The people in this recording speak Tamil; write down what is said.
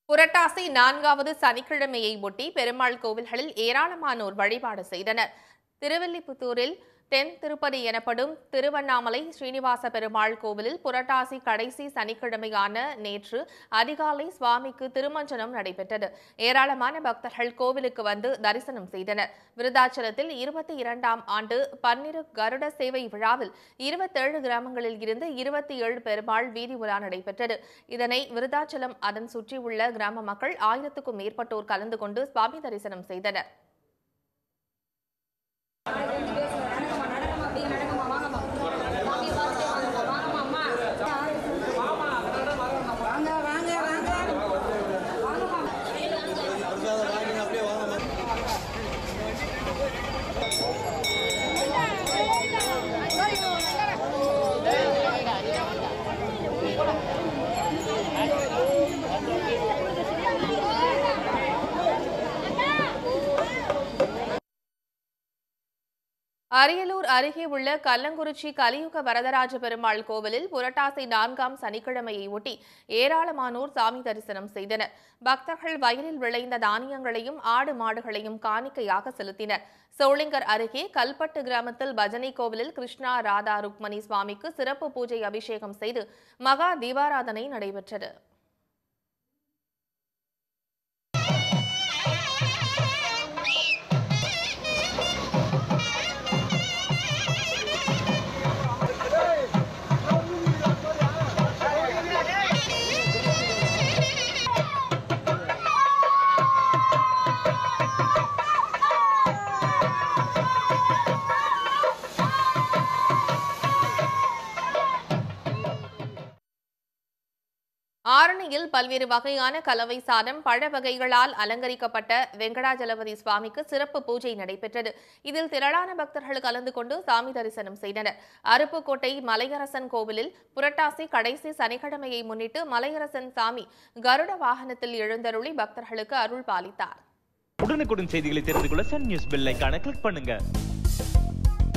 புரட்டாசி நான்காவது சனிக்கிழமையை ஒட்டி பெருமாள் கோவில்களில் ஏராளமானோர் வழிபாடு செய்தனர் திருவில்லிபுத்தூரில் தென் திருப்பதி எனப்படும் திருவண்ணாமலை ஸ்ரீனிவாச பெருமாள் கோவிலில் புரட்டாசி கடைசி சனிக்கிழமையான நேற்று அதிகாலை சுவாமிக்கு திருமஞ்சனம் நடைபெற்றது ஏராளமான பக்தர்கள் கோவிலுக்கு வந்து தரிசனம் செய்தனர் விருதாச்சலத்தில் இருபத்தி இரண்டாம் ஆண்டு பன்னிரு கருட சேவை விழாவில் இருபத்தேழு கிராமங்களில் இருந்து இருபத்தி ஏழு பெருமாள் வீதி உலா நடைபெற்றது இதனை விருதாச்சலம் அதன் சுற்றியுள்ள கிராம மக்கள் ஆயிரத்துக்கும் மேற்பட்டோர் கலந்து கொண்டு சுவாமி தரிசனம் செய்தனர் வாங்க வாங்க வாங்க அரியலூர் அருகே உள்ள கல்லங்குறிச்சி கலியுக வரதராஜ பெருமாள் கோவிலில் புரட்டாசி நான்காம் சனிக்கிழமையை ஒட்டி ஏராளமானோர் சாமி தரிசனம் செய்தனர் பக்தர்கள் வயலில் விளைந்த தானியங்களையும் ஆடு மாடுகளையும் காணிக்கையாக செலுத்தினர் சோளிங்கர் அருகே கல்பட்டு கிராமத்தில் பஜனை கோவிலில் கிருஷ்ணா ராதா ருக்மணி சுவாமிக்கு சிறப்பு பூஜை அபிஷேகம் செய்து மகா தீபாராதனை நடைபெற்றது ஆரணியில் பல்வேறு வகையான கலவை சாதம் பழ வகைகளால் அலங்கரிக்கப்பட்ட வெங்கடாஜலபதி சுவாமிக்கு சிறப்பு பூஜை நடைபெற்றது இதில் திரளான பக்தர்கள் கலந்து கொண்டு சாமி தரிசனம் செய்தனர் அருப்புக்கோட்டை மலையரசன் கோவிலில் புரட்டாசி கடைசி சனிக்கிழமையை முன்னிட்டு மலையரசன் சாமி கருட வாகனத்தில் எழுந்தருளி பக்தர்களுக்கு அருள் பாலித்தார் உடனுக்குடன் செய்திகளை தெரிந்து கொள்ள சன் நியூஸ் பெல் ஐகானை கிளிக் பண்ணுங்க